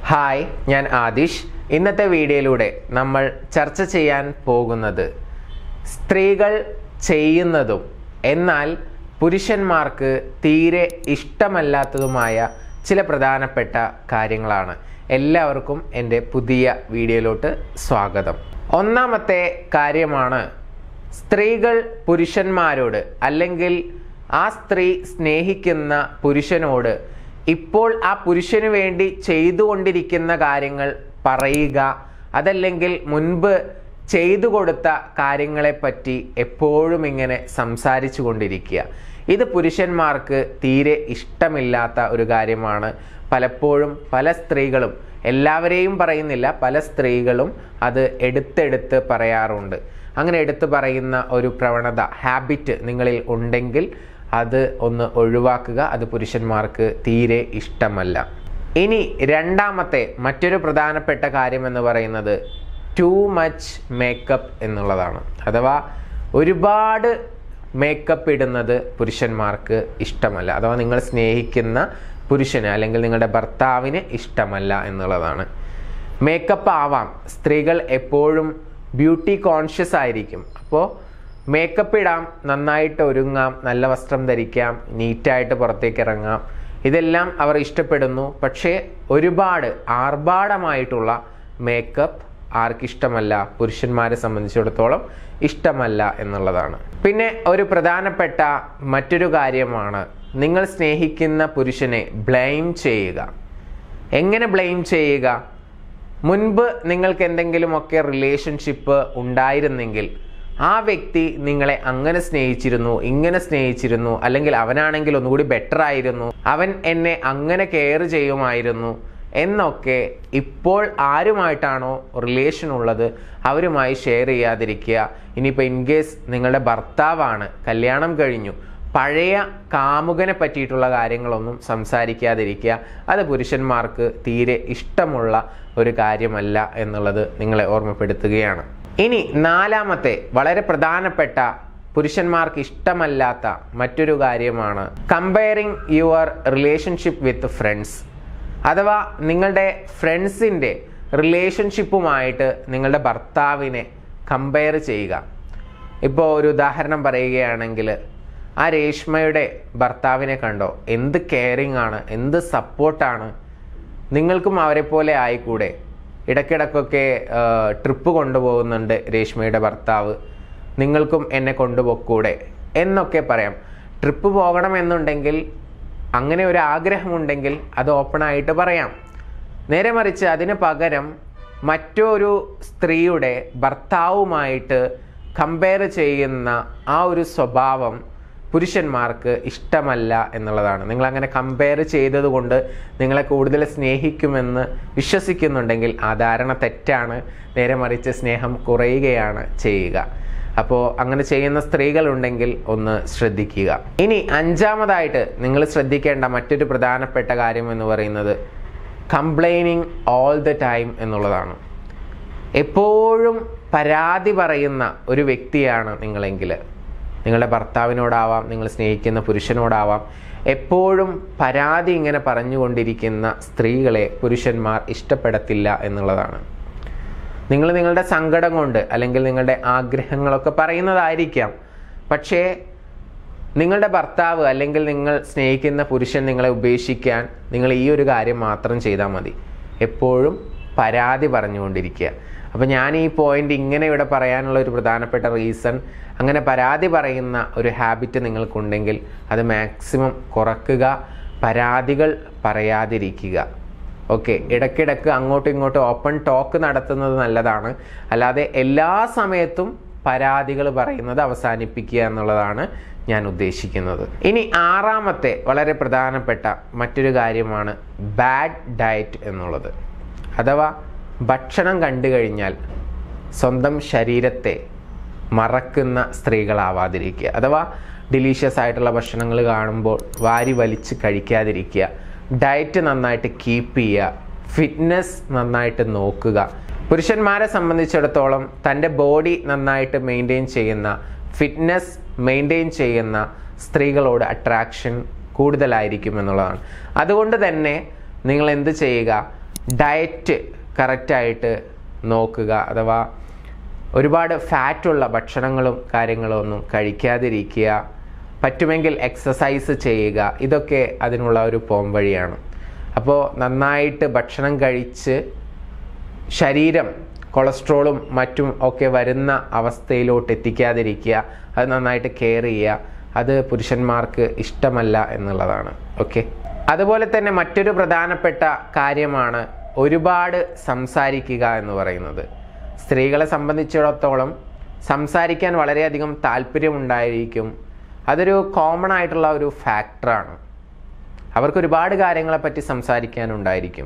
hi ഞാൻ ആദിഷ് ഇന്നത്തെ വീഡിയോയിലൂടെ നമ്മൾ ചർച്ച ചെയ്യാൻ പോകുന്നത് സ്ത്രീകൾ ചെയ്യുന്നതും എന്നാൽ പുരുഷന്മാർക്ക് തീരെ ഇഷ്ടമല്ലാത്തതുമായ ചില പ്രധാനപ്പെട്ട കാര്യങ്ങളാണ് എല്ലാവർക്കും എൻ്റെ പുതിയ വീഡിയോയിലോട്ട് സ്വാഗതം ഒന്നാമത്തെ കാര്യമാണ് സ്ത്രീകൾ പുരുഷന്മാരോട് അല്ലെങ്കിൽ ആ സ്ത്രീ സ്നേഹിക്കുന്ന പുരുഷനോട് ഇപ്പോൾ ആ പുരുഷന് വേണ്ടി ചെയ്തുകൊണ്ടിരിക്കുന്ന കാര്യങ്ങൾ പറയുക അതല്ലെങ്കിൽ മുൻപ് ചെയ്തു കൊടുത്ത കാര്യങ്ങളെപ്പറ്റി എപ്പോഴും ഇങ്ങനെ സംസാരിച്ചു കൊണ്ടിരിക്കുക ഇത് പുരുഷന്മാർക്ക് തീരെ ഇഷ്ടമില്ലാത്ത ഒരു കാര്യമാണ് പലപ്പോഴും പല സ്ത്രീകളും എല്ലാവരെയും പറയുന്നില്ല പല സ്ത്രീകളും അത് എടുത്തെടുത്ത് പറയാറുണ്ട് അങ്ങനെ എടുത്തു പറയുന്ന ഒരു പ്രവണത ഹാബിറ്റ് നിങ്ങളിൽ ഉണ്ടെങ്കിൽ അത് ഒന്ന് ഒഴിവാക്കുക അത് പുരുഷന്മാർക്ക് തീരെ ഇഷ്ടമല്ല ഇനി രണ്ടാമത്തെ മറ്റൊരു പ്രധാനപ്പെട്ട കാര്യം എന്ന് പറയുന്നത് ടു മച്ച് മേക്കപ്പ് എന്നുള്ളതാണ് അഥവാ ഒരുപാട് മേക്കപ്പ് ഇടുന്നത് പുരുഷന്മാർക്ക് ഇഷ്ടമല്ല അഥവാ നിങ്ങൾ സ്നേഹിക്കുന്ന പുരുഷന് അല്ലെങ്കിൽ നിങ്ങളുടെ ഭർത്താവിന് ഇഷ്ടമല്ല എന്നുള്ളതാണ് മേക്കപ്പ് ആവാം സ്ത്രീകൾ എപ്പോഴും ബ്യൂട്ടി കോൺഷ്യസ് ആയിരിക്കും അപ്പോൾ മേക്കപ്പ് ഇടാം നന്നായിട്ട് ഒരുങ്ങാം നല്ല വസ്ത്രം ധരിക്കാം നീറ്റായിട്ട് പുറത്തേക്ക് ഇറങ്ങാം ഇതെല്ലാം അവർ ഇഷ്ടപ്പെടുന്നു പക്ഷേ ഒരുപാട് ആർഭാടമായിട്ടുള്ള മേക്കപ്പ് ആർക്കിഷ്ടമല്ല പുരുഷന്മാരെ സംബന്ധിച്ചിടത്തോളം ഇഷ്ടമല്ല എന്നുള്ളതാണ് പിന്നെ ഒരു പ്രധാനപ്പെട്ട മറ്റൊരു കാര്യമാണ് നിങ്ങൾ സ്നേഹിക്കുന്ന പുരുഷനെ ബ്ലെയിം ചെയ്യുക എങ്ങനെ ബ്ലെയിം ചെയ്യുക മുൻപ് നിങ്ങൾക്ക് എന്തെങ്കിലുമൊക്കെ റിലേഷൻഷിപ്പ് ഉണ്ടായിരുന്നെങ്കിൽ ആ വ്യക്തി നിങ്ങളെ അങ്ങനെ സ്നേഹിച്ചിരുന്നു ഇങ്ങനെ സ്നേഹിച്ചിരുന്നു അല്ലെങ്കിൽ അവനാണെങ്കിൽ ഒന്നുകൂടി ബെറ്റർ ആയിരുന്നു അവൻ എന്നെ അങ്ങനെ കെയർ ചെയ്യുമായിരുന്നു എന്നൊക്കെ ഇപ്പോൾ ആരുമായിട്ടാണോ റിലേഷൻ ഉള്ളത് അവരുമായി ഷെയർ ചെയ്യാതിരിക്കുക ഇനിയിപ്പോൾ ഇൻ കേസ് നിങ്ങളുടെ ഭർത്താവാണ് കല്യാണം കഴിഞ്ഞു പഴയ കാമുകനെ പറ്റിയിട്ടുള്ള കാര്യങ്ങളൊന്നും സംസാരിക്കാതിരിക്കുക അത് പുരുഷന്മാർക്ക് തീരെ ഇഷ്ടമുള്ള ഒരു കാര്യമല്ല എന്നുള്ളത് നിങ്ങളെ ഓർമ്മപ്പെടുത്തുകയാണ് ഇനി നാലാമത്തെ വളരെ പ്രധാനപ്പെട്ട പുരുഷന്മാർക്ക് ഇഷ്ടമല്ലാത്ത മറ്റൊരു കാര്യമാണ് comparing your relationship with friends അഥവാ നിങ്ങളുടെ ഫ്രണ്ട്സിൻ്റെ റിലേഷൻഷിപ്പുമായിട്ട് നിങ്ങളുടെ ഭർത്താവിനെ കമ്പയർ ചെയ്യുക ഇപ്പോൾ ഒരു ഉദാഹരണം പറയുകയാണെങ്കിൽ ആ രേഷ്മയുടെ ഭർത്താവിനെ കണ്ടോ എന്ത് കെയറിങ് ആണ് എന്ത് സപ്പോർട്ടാണ് നിങ്ങൾക്കും അവരെ പോലെ ആയിക്കൂടെ ഇടയ്ക്കിടയ്ക്കൊക്കെ ട്രിപ്പ് കൊണ്ടുപോകുന്നുണ്ട് രേഷ്മയുടെ ഭർത്താവ് നിങ്ങൾക്കും എന്നെ കൊണ്ടുപോക്കൂടെ എന്നൊക്കെ പറയാം ട്രിപ്പ് പോകണമെന്നുണ്ടെങ്കിൽ അങ്ങനെ ഒരു ആഗ്രഹമുണ്ടെങ്കിൽ അത് ഓപ്പണായിട്ട് പറയാം നേരെ മറിച്ച് അതിന് പകരം മറ്റൊരു സ്ത്രീയുടെ ഭർത്താവുമായിട്ട് കമ്പയർ ചെയ്യുന്ന ആ ഒരു സ്വഭാവം പുരുഷന്മാർക്ക് ഇഷ്ടമല്ല എന്നുള്ളതാണ് നിങ്ങൾ അങ്ങനെ കമ്പയർ ചെയ്തതുകൊണ്ട് നിങ്ങളെ കൂടുതൽ സ്നേഹിക്കുമെന്ന് വിശ്വസിക്കുന്നുണ്ടെങ്കിൽ ആ ധാരണ തെറ്റാണ് നേരെ മറിച്ച് സ്നേഹം കുറയുകയാണ് ചെയ്യുക അപ്പോൾ അങ്ങനെ ചെയ്യുന്ന സ്ത്രീകളുണ്ടെങ്കിൽ ഒന്ന് ശ്രദ്ധിക്കുക ഇനി അഞ്ചാമതായിട്ട് നിങ്ങൾ ശ്രദ്ധിക്കേണ്ട മറ്റൊരു പ്രധാനപ്പെട്ട കാര്യം എന്ന് പറയുന്നത് കംപ്ലൈനിങ് ഓൾ ദ ടൈം എന്നുള്ളതാണ് എപ്പോഴും പരാതി പറയുന്ന ഒരു വ്യക്തിയാണ് നിങ്ങളെങ്കിൽ നിങ്ങളുടെ ഭർത്താവിനോടാവാം നിങ്ങൾ സ്നേഹിക്കുന്ന പുരുഷനോടാവാം എപ്പോഴും പരാതി ഇങ്ങനെ പറഞ്ഞുകൊണ്ടിരിക്കുന്ന സ്ത്രീകളെ പുരുഷന്മാർ ഇഷ്ടപ്പെടത്തില്ല എന്നുള്ളതാണ് നിങ്ങൾ നിങ്ങളുടെ സങ്കടം കൊണ്ട് അല്ലെങ്കിൽ നിങ്ങളുടെ ആഗ്രഹങ്ങളൊക്കെ പറയുന്നതായിരിക്കാം പക്ഷേ നിങ്ങളുടെ ഭർത്താവ് അല്ലെങ്കിൽ നിങ്ങൾ സ്നേഹിക്കുന്ന പുരുഷൻ നിങ്ങളെ ഉപേക്ഷിക്കാൻ നിങ്ങൾ ഈ ഒരു കാര്യം മാത്രം ചെയ്താൽ മതി എപ്പോഴും പരാതി പറഞ്ഞുകൊണ്ടിരിക്കുക അപ്പോൾ ഞാൻ ഈ പോയിന്റ് ഇങ്ങനെ ഇവിടെ പറയാനുള്ള ഒരു പ്രധാനപ്പെട്ട റീസൺ അങ്ങനെ പരാതി പറയുന്ന ഒരു ഹാബിറ്റ് നിങ്ങൾക്കുണ്ടെങ്കിൽ അത് മാക്സിമം കുറക്കുക പരാതികൾ പറയാതിരിക്കുക ഓക്കെ ഇടയ്ക്കിടയ്ക്ക് അങ്ങോട്ടും ഇങ്ങോട്ടും ഓപ്പൺ ടോക്ക് നടത്തുന്നത് നല്ലതാണ് അല്ലാതെ എല്ലാ സമയത്തും പരാതികൾ പറയുന്നത് അവസാനിപ്പിക്കുക എന്നുള്ളതാണ് ഞാൻ ഉദ്ദേശിക്കുന്നത് ഇനി ആറാമത്തെ വളരെ പ്രധാനപ്പെട്ട മറ്റൊരു കാര്യമാണ് ബാഡ് ഡയറ്റ് എന്നുള്ളത് അഥവാ ഭക്ഷണം കണ്ടു കഴിഞ്ഞാൽ സ്വന്തം ശരീരത്തെ മറക്കുന്ന സ്ത്രീകളാവാതിരിക്കുക അഥവാ ഡിലീഷ്യസ് ആയിട്ടുള്ള ഭക്ഷണങ്ങൾ കാണുമ്പോൾ വാരി വലിച്ച് കഴിക്കാതിരിക്കുക ഡയറ്റ് നന്നായിട്ട് കീപ്പ് ചെയ്യുക ഫിറ്റ്നസ് നന്നായിട്ട് നോക്കുക പുരുഷന്മാരെ സംബന്ധിച്ചിടത്തോളം തൻ്റെ ബോഡി നന്നായിട്ട് മെയിൻറ്റെയിൻ ചെയ്യുന്ന ഫിറ്റ്നസ് മെയിൻറ്റെയിൻ ചെയ്യുന്ന സ്ത്രീകളോട് അട്രാക്ഷൻ കൂടുതലായിരിക്കും എന്നുള്ളതാണ് അതുകൊണ്ട് തന്നെ നിങ്ങൾ എന്ത് ചെയ്യുക ഡയറ്റ് കറക്റ്റായിട്ട് നോക്കുക അഥവാ ഒരുപാട് ഫാറ്റുള്ള ഭക്ഷണങ്ങളും കാര്യങ്ങളും ഒന്നും കഴിക്കാതിരിക്കുക പറ്റുമെങ്കിൽ എക്സസൈസ് ചെയ്യുക ഇതൊക്കെ അതിനുള്ള ഒരു പോംവഴിയാണ് അപ്പോൾ നന്നായിട്ട് ഭക്ഷണം കഴിച്ച് ശരീരം കൊളസ്ട്രോളും മറ്റും ഒക്കെ വരുന്ന അവസ്ഥയിലോട്ട് എത്തിക്കാതിരിക്കുക അത് നന്നായിട്ട് കെയർ ചെയ്യുക അത് പുരുഷന്മാർക്ക് ഇഷ്ടമല്ല എന്നുള്ളതാണ് ഓക്കെ അതുപോലെ തന്നെ മറ്റൊരു പ്രധാനപ്പെട്ട കാര്യമാണ് ഒരുപാട് സംസാരിക്കുക എന്ന് പറയുന്നത് സ്ത്രീകളെ സംബന്ധിച്ചിടത്തോളം സംസാരിക്കാൻ വളരെയധികം താല്പര്യമുണ്ടായിരിക്കും അതൊരു കോമൺ ആയിട്ടുള്ള ഒരു ഫാക്ടറാണ് അവർക്ക് ഒരുപാട് കാര്യങ്ങളെപ്പറ്റി സംസാരിക്കാനുണ്ടായിരിക്കും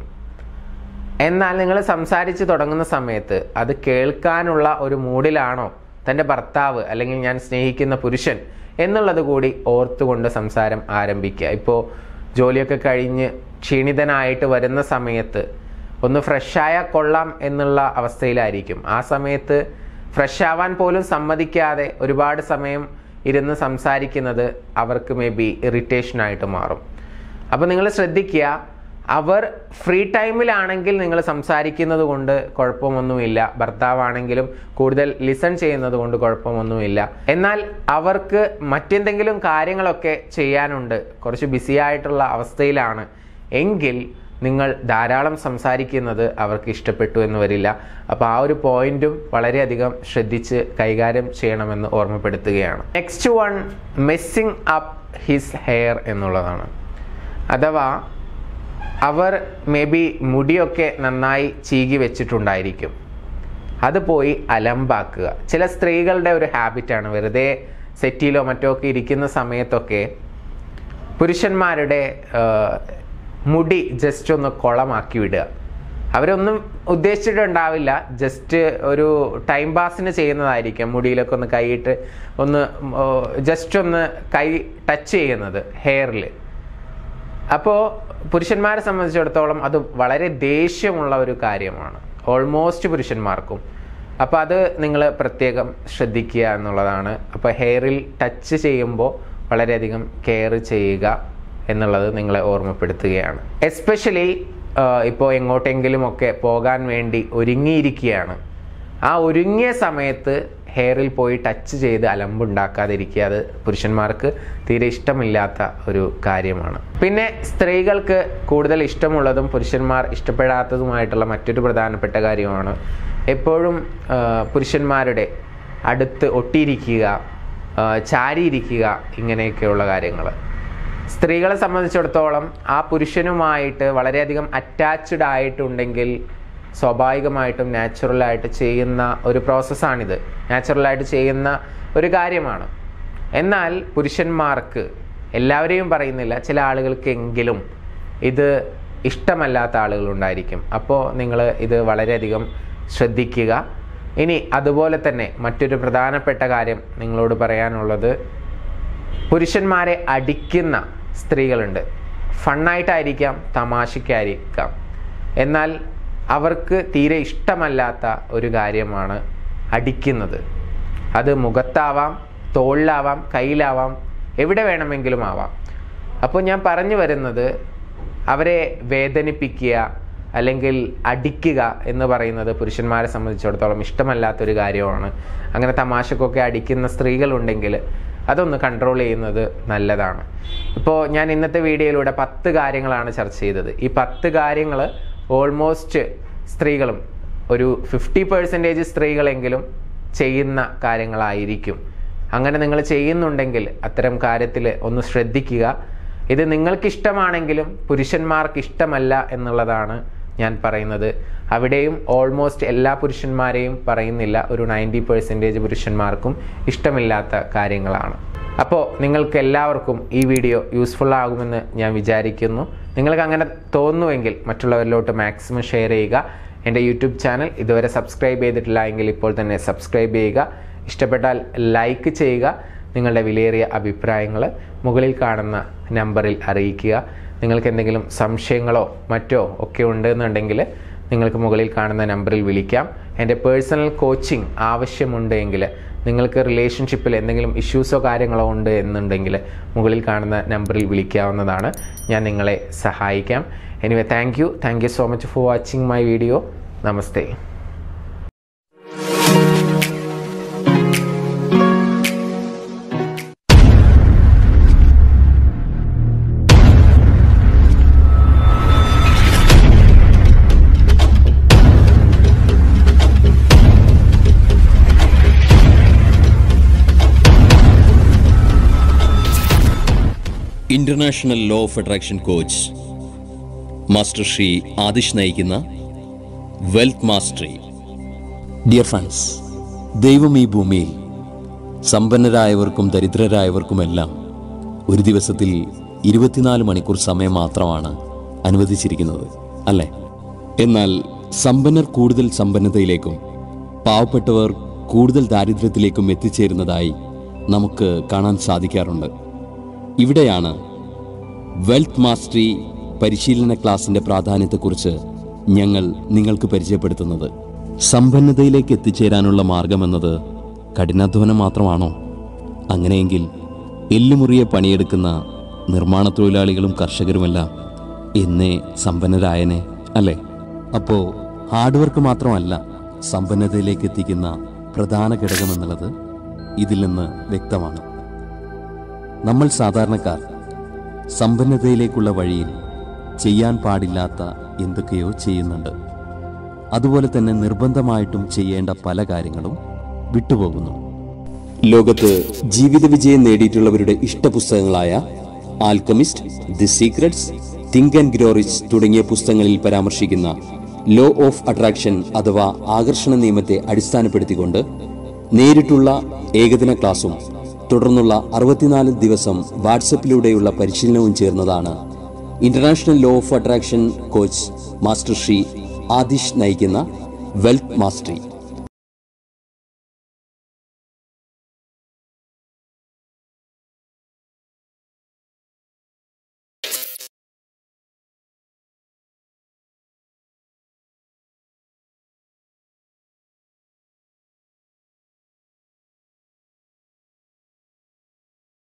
എന്നാൽ നിങ്ങൾ സംസാരിച്ച് തുടങ്ങുന്ന സമയത്ത് അത് കേൾക്കാനുള്ള ഒരു മൂഡിലാണോ തൻ്റെ ഭർത്താവ് അല്ലെങ്കിൽ ഞാൻ സ്നേഹിക്കുന്ന പുരുഷൻ എന്നുള്ളത് കൂടി ഓർത്തുകൊണ്ട് സംസാരം ആരംഭിക്കുക ഇപ്പോൾ ജോലിയൊക്കെ കഴിഞ്ഞ് ക്ഷീണിതനായിട്ട് വരുന്ന സമയത്ത് ഒന്ന് ഫ്രഷായ കൊള്ളാം എന്നുള്ള അവസ്ഥയിലായിരിക്കും ആ സമയത്ത് ഫ്രഷ് ആവാൻ പോലും സമ്മതിക്കാതെ ഒരുപാട് സമയം ഇരുന്ന് സംസാരിക്കുന്നത് അവർക്ക് മേ ബി ഇറിറ്റേഷനായിട്ട് മാറും അപ്പോൾ നിങ്ങൾ ശ്രദ്ധിക്കുക അവർ ഫ്രീ ടൈമിലാണെങ്കിൽ നിങ്ങൾ സംസാരിക്കുന്നത് കൊണ്ട് കുഴപ്പമൊന്നുമില്ല ഭർത്താവാണെങ്കിലും കൂടുതൽ ലിസൺ ചെയ്യുന്നത് കൊണ്ട് കുഴപ്പമൊന്നുമില്ല എന്നാൽ അവർക്ക് മറ്റെന്തെങ്കിലും കാര്യങ്ങളൊക്കെ ചെയ്യാനുണ്ട് കുറച്ച് ബിസി ആയിട്ടുള്ള അവസ്ഥയിലാണ് എങ്കിൽ നിങ്ങൾ ധാരാളം സംസാരിക്കുന്നത് അവർക്ക് ഇഷ്ടപ്പെട്ടു എന്ന് വരില്ല അപ്പോൾ ആ ഒരു പോയിന്റും വളരെയധികം ശ്രദ്ധിച്ച് കൈകാര്യം ചെയ്യണമെന്ന് ഓർമ്മപ്പെടുത്തുകയാണ് next one messing up his hair എന്നുള്ളതാണ് അഥവാ അവർ മേ ബി മുടിയൊക്കെ നന്നായി ചീകി വെച്ചിട്ടുണ്ടായിരിക്കും അത് പോയി അലമ്പാക്കുക ചില സ്ത്രീകളുടെ ഒരു ഹാബിറ്റാണ് വെറുതെ സെറ്റിയിലോ മറ്റോ ഒക്കെ ഇരിക്കുന്ന സമയത്തൊക്കെ പുരുഷന്മാരുടെ ആ, മുടി ജസ്റ്റ് ഒന്ന് കുളമാക്കി വിടുക അവരൊന്നും ഉദ്ദേശിച്ചിട്ടുണ്ടാവില്ല ജസ്റ്റ് ഒരു ടൈം പാസിന് ചെയ്യുന്നതായിരിക്കും മുടിയിലൊക്കെ ഒന്ന് കൈയിട്ട് ഒന്ന് ജസ്റ്റ് ഒന്ന് കൈ ടച്ച് ചെയ്യുന്നത് ഹെയറിൽ അപ്പോൾ പുരുഷന്മാരെ സംബന്ധിച്ചിടത്തോളം അത് വളരെ ദേഷ്യമുള്ള ഒരു കാര്യമാണ് ഓൾമോസ്റ്റ് പുരുഷന്മാർക്കും അപ്പോൾ അത് നിങ്ങൾ പ്രത്യേകം ശ്രദ്ധിക്കുക എന്നുള്ളതാണ് അപ്പോൾ ഹെയറിൽ ടച്ച് ചെയ്യുമ്പോൾ വളരെയധികം കെയർ ചെയ്യുക എന്നുള്ളത് നിങ്ങളെ ഓർമ്മപ്പെടുത്തുകയാണ് എസ്പെഷ്യലി ഇപ്പോൾ എങ്ങോട്ടെങ്കിലും ഒക്കെ പോകാൻ വേണ്ടി ഒരുങ്ങിയിരിക്കുകയാണ് ആ ഒരുങ്ങിയ സമയത്ത് ഹെയറിൽ പോയി ടച്ച് ചെയ്ത് അലമ്പുണ്ടാക്കാതിരിക്കുക അത് പുരുഷന്മാർക്ക് തീരെ ഇഷ്ടമില്ലാത്ത ഒരു കാര്യമാണ് പിന്നെ സ്ത്രീകൾക്ക് കൂടുതൽ ഇഷ്ടമുള്ളതും പുരുഷന്മാർ ഇഷ്ടപ്പെടാത്തതുമായിട്ടുള്ള മറ്റൊരു പ്രധാനപ്പെട്ട കാര്യമാണ് എപ്പോഴും ആ, പുരുഷന്മാരുടെ അടുത്ത് ഒട്ടിയിരിക്കുക ആ, ചാരിയിരിക്കുക ഇങ്ങനെയൊക്കെയുള്ള കാര്യങ്ങൾ സ്ത്രീകളെ സംബന്ധിച്ചിടത്തോളം ആ പുരുഷനുമായിട്ട് വളരെയധികം അറ്റാച്ച്ഡ് ആയിട്ടുണ്ടെങ്കിൽ സ്വാഭാവികമായിട്ടും നാച്ചുറലായിട്ട് ചെയ്യുന്ന ഒരു പ്രോസസ്സാണിത് നാച്ചുറലായിട്ട് ചെയ്യുന്ന ഒരു കാര്യമാണ് എന്നാൽ പുരുഷന്മാർക്ക് എല്ലാവരെയും പറയുന്നില്ല ചില ആളുകൾക്കെങ്കിലും ഇത് ഇഷ്ടമല്ലാത്ത ആളുകളുണ്ടായിരിക്കും അപ്പോൾ നിങ്ങൾ ഇത് വളരെയധികം ശ്രദ്ധിക്കുക ഇനി അതുപോലെ തന്നെ മറ്റൊരു പ്രധാനപ്പെട്ട കാര്യം നിങ്ങളോട് പറയാനുള്ളത് പുരുഷന്മാരെ അടിക്കുന്ന സ്ത്രീകളുണ്ട് ഫണ്ണായിട്ടായിരിക്കാം തമാശയ്ക്കായിരിക്കാം എന്നാൽ അവർക്ക് തീരെ ഇഷ്ടമല്ലാത്ത ഒരു കാര്യമാണ് അടിക്കുന്നത് അത് മുഖത്താവാം തോളിലാവാം കയ്യിലാവാം എവിടെ വേണമെങ്കിലും ആവാം അപ്പോൾ ഞാൻ പറഞ്ഞു വരുന്നത് അവരെ വേദനിപ്പിക്കുക അല്ലെങ്കിൽ അടിക്കുക എന്ന് പറയുന്നത് പുരുഷന്മാരെ സംബന്ധിച്ചിടത്തോളം ഇഷ്ടമല്ലാത്തൊരു കാര്യമാണ് അങ്ങനെ തമാശക്കൊക്കെ അടിക്കുന്ന സ്ത്രീകളുണ്ടെങ്കിൽ അതൊന്ന് കൺട്രോൾ ചെയ്യുന്നത് നല്ലതാണ് ഇപ്പോൾ ഞാൻ ഇന്നത്തെ വീഡിയോയിലൂടെ പത്ത് കാര്യങ്ങളാണ് ചർച്ച ചെയ്തത് ഈ പത്ത് കാര്യങ്ങൾ ഓൾമോസ്റ്റ് സ്ത്രീകളും ഒരു ഫിഫ്റ്റി പെർസെൻറ്റേജ് സ്ത്രീകളെങ്കിലും ചെയ്യുന്ന കാര്യങ്ങളായിരിക്കും അങ്ങനെ നിങ്ങൾ ചെയ്യുന്നുണ്ടെങ്കിൽ അത്തരം കാര്യത്തിൽ ഒന്ന് ശ്രദ്ധിക്കുക ഇത് നിങ്ങൾക്ക് ഇഷ്ടമാണെങ്കിലും പുരുഷന്മാർക്ക് ഇഷ്ടമല്ല എന്നുള്ളതാണ് ഞാൻ പറയുന്നത് അവിടെയും ഓൾമോസ്റ്റ് എല്ലാ പുരുഷന്മാരെയും പറയുന്നില്ല ഒരു നയൻറ്റി പെർസെൻറ്റേജ് പുരുഷന്മാർക്കും ഇഷ്ടമില്ലാത്ത കാര്യങ്ങളാണ് അപ്പോൾ നിങ്ങൾക്ക് എല്ലാവർക്കും ഈ വീഡിയോ യൂസ്ഫുൾ ആകുമെന്ന് ഞാൻ വിചാരിക്കുന്നു നിങ്ങൾക്ക് അങ്ങനെ തോന്നുമെങ്കിൽ മറ്റുള്ളവരിലോട്ട് മാക്സിമം ഷെയർ ചെയ്യുക എൻ്റെ യൂട്യൂബ് ചാനൽ ഇതുവരെ സബ്സ്ക്രൈബ് ചെയ്തിട്ടില്ല എങ്കിൽ ഇപ്പോൾ തന്നെ സബ്സ്ക്രൈബ് ചെയ്യുക ഇഷ്ടപ്പെട്ടാൽ ലൈക്ക് ചെയ്യുക നിങ്ങളുടെ വിലയേറിയ അഭിപ്രായങ്ങൾ മുകളിൽ കാണുന്ന നമ്പറിൽ അറിയിക്കുക നിങ്ങൾക്ക് എന്തെങ്കിലും സംശയങ്ങളോ മറ്റോ ഒക്കെ ഉണ്ടെന്നുണ്ടെങ്കിൽ നിങ്ങൾക്ക് മുകളിൽ കാണുന്ന നമ്പറിൽ വിളിക്കാം എൻ്റെ പേഴ്സണൽ കോച്ചിങ് ആവശ്യമുണ്ടെങ്കിൽ നിങ്ങൾക്ക് റിലേഷൻഷിപ്പിൽ എന്തെങ്കിലും ഇഷ്യൂസോ കാര്യങ്ങളോ ഉണ്ട് എന്നുണ്ടെങ്കിൽ മുകളിൽ കാണുന്ന നമ്പറിൽ വിളിക്കാവുന്നതാണ് ഞാൻ നിങ്ങളെ സഹായിക്കാം anyway thank you thank you so much for watching my video നമസ്തേ international law of attraction coach master Shri Aadish നയിക്കുന്ന വെൽത്ത് മാസ്റ്ററി ഡിയർ ഫ്രണ്ട്സ് ദൈവം ഈ ഭൂമിയിൽ സമ്പന്നരായവർക്കും ദരിദ്രരായവർക്കുമെല്ലാം ഒരു ദിവസത്തിൽ ഇരുപത്തിനാല് മണിക്കൂർ സമയം മാത്രമാണ് അനുവദിച്ചിരിക്കുന്നത് അല്ലേ എന്നാൽ സമ്പന്നർ കൂടുതൽ സമ്പന്നതയിലേക്കും പാവപ്പെട്ടവർ കൂടുതൽ ദാരിദ്ര്യത്തിലേക്കും എത്തിച്ചേരുന്നതായി നമുക്ക് കാണാൻ സാധിക്കാറുണ്ട് ഇവിടെയാണ് വെൽത്ത് മാസ്റ്ററി പരിശീലന ക്ലാസിന്റെ പ്രാധാന്യത്തെക്കുറിച്ച് ഞങ്ങൾ നിങ്ങൾക്ക് പരിചയപ്പെടുത്തുന്നത് സമ്പന്നതയിലേക്ക് എത്തിച്ചേരാനുള്ള മാർഗമെന്നത് കഠിനാധ്വാനം മാത്രമാണോ അങ്ങനെയെങ്കിൽ എല്ലുമുറിയെ പണിയെടുക്കുന്ന നിർമ്മാണ തൊഴിലാളികളും കർഷകരുമെല്ലാം എന്നേ സമ്പന്നരായനെ അല്ലേ അപ്പോൾ ഹാർഡ് വർക്ക് മാത്രമല്ല സമ്പന്നതയിലേക്ക് എത്തിക്കുന്ന പ്രധാന ഘടകമെന്നുള്ളത് ഇതിൽ നിന്ന് വ്യക്തമാണ് നമ്മൾ സാധാരണക്കാർ സമ്പന്നതയിലേക്കുള്ള വഴിയിൽ ചെയ്യാൻ പാടില്ലാത്ത എന്തൊക്കെയോ ചെയ്യുന്നുണ്ട് അതുപോലെ തന്നെ നിർബന്ധമായിട്ടും ചെയ്യേണ്ട പല കാര്യങ്ങളും വിട്ടുപോകുന്നു ലോകത്ത് ജീവിത വിജയം നേടിയിട്ടുള്ളവരുടെ ഇഷ്ടപുസ്തകങ്ങളായ Alchemist the secrets think and grow rich തുടങ്ങിയ പുസ്തകങ്ങളിൽ പരാമർശിക്കുന്ന ലോ ഓഫ് അട്രാക്ഷൻ അഥവാ ആകർഷണ നിയമത്തെ അടിസ്ഥാനപ്പെടുത്തിക്കൊണ്ട് നേരിട്ടുള്ള ഏകദിന ക്ലാസും തുടർന്നുള്ള അറുപത്തിനാല് ദിവസം വാട്സപ്പിലൂടെയുള്ള പരിശീലനവും ചേർന്നതാണ് international law of attraction coach master Shri Aadish നയിക്കുന്ന വെൽത്ത് മാസ്റ്ററി